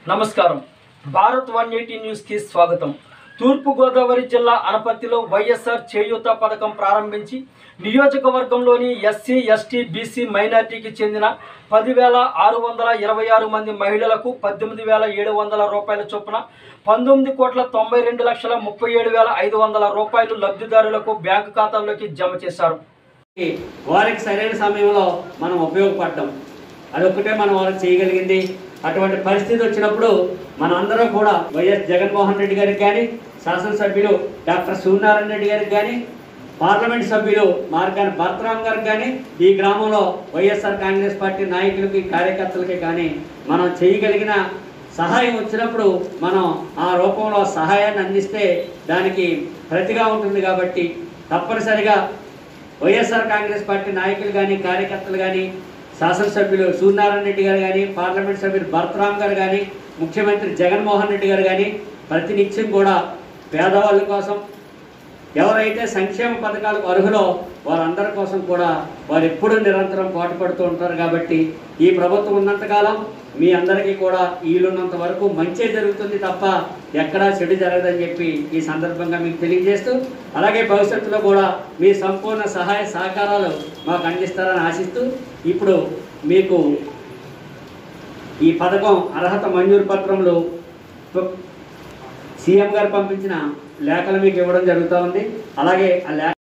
నమస్కారం Bharat one eighty న్యూస్కి స్వాగతం తూర్పుగోదావరి జిల్లా అనపర్తిలో వైఎస్ఆర్ చేయూత పథకం ప్రారంభించి నియోజకవర్గంలోని ఎస్సీ ఎస్టీ బీసీ మైనార్టీకి చెందిన పదివేల ఆరు వందల ఇరవై ఆరు మంది మహిళలకు పద్దెనిమిది వేల ఏడు వందల రూపాయల చొప్పున పంతొమ్మిది కోట్ల తొంభై రెండు లక్షల ముప్పై ఏడు వేల ఐదు వందల రూపాయలు లబ్ధిదారులకు బ్యాంకు ఖాతాల్లోకి జమ చేశారు వారికి సరైన సమయంలో మనం ఉపయోగపడడం అదొక్కటే మనం వారికి చేయగలిగింది అటువంటి పరిస్థితి వచ్చినప్పుడు మనందరం కూడా వైఎస్ జగన్మోహన్ రెడ్డి గారికి కానీ శాసనసభ్యులు డాక్టర్ సూర్యనారాయణ రెడ్డి గారికి కానీ పార్లమెంట్ సభ్యులు మార్గాని భర్తరామ్ గారికి కానీ ఈ గ్రామంలో వైఎస్ఆర్ కాంగ్రెస్ పార్టీ నాయకులకి కార్యకర్తలకి కానీ మనం చేయగలిగిన సహాయం వచ్చినప్పుడు మనం ఆ రూపంలో సహాయాన్ని అందిస్తే దానికి ప్రతిగా ఉంటుంది కాబట్టి తప్పనిసరిగా వైఎస్ఆర్ కాంగ్రెస్ పార్టీ నాయకులు కానీ కార్యకర్తలు కానీ శాసనసభ్యులు సూర్యనారాయణ రెడ్డి గారు కానీ పార్లమెంట్ సభ్యులు భరతరామ్ గారు కానీ ముఖ్యమంత్రి జగన్మోహన్ రెడ్డి గారు కానీ ప్రతినిత్యం కూడా పేదవాళ్ళ కోసం ఎవరైతే సంక్షేమ పథకాలకు అర్హులో వారందరి కోసం కూడా వారు ఎప్పుడూ నిరంతరం పాటుపడుతూ ఉంటారు కాబట్టి ఈ ప్రభుత్వం ఉన్నంతకాలం మీ అందరికీ కూడా వీలున్నంత వరకు మంచే జరుగుతుంది తప్ప ఎక్కడా చెడు జరగదని చెప్పి ఈ సందర్భంగా మీకు తెలియజేస్తూ అలాగే భవిష్యత్తులో కూడా మీ సంపూర్ణ సహాయ సహకారాలు మాకు అందిస్తారని ఆశిస్తూ ఇప్పుడు మీకు ఈ పథకం అర్హత మంజూరు పత్రములు సీఎం గారు పంపించిన లేఖలు మీకు ఇవ్వడం జరుగుతూ ఉంది అలాగే ఆ లేఖ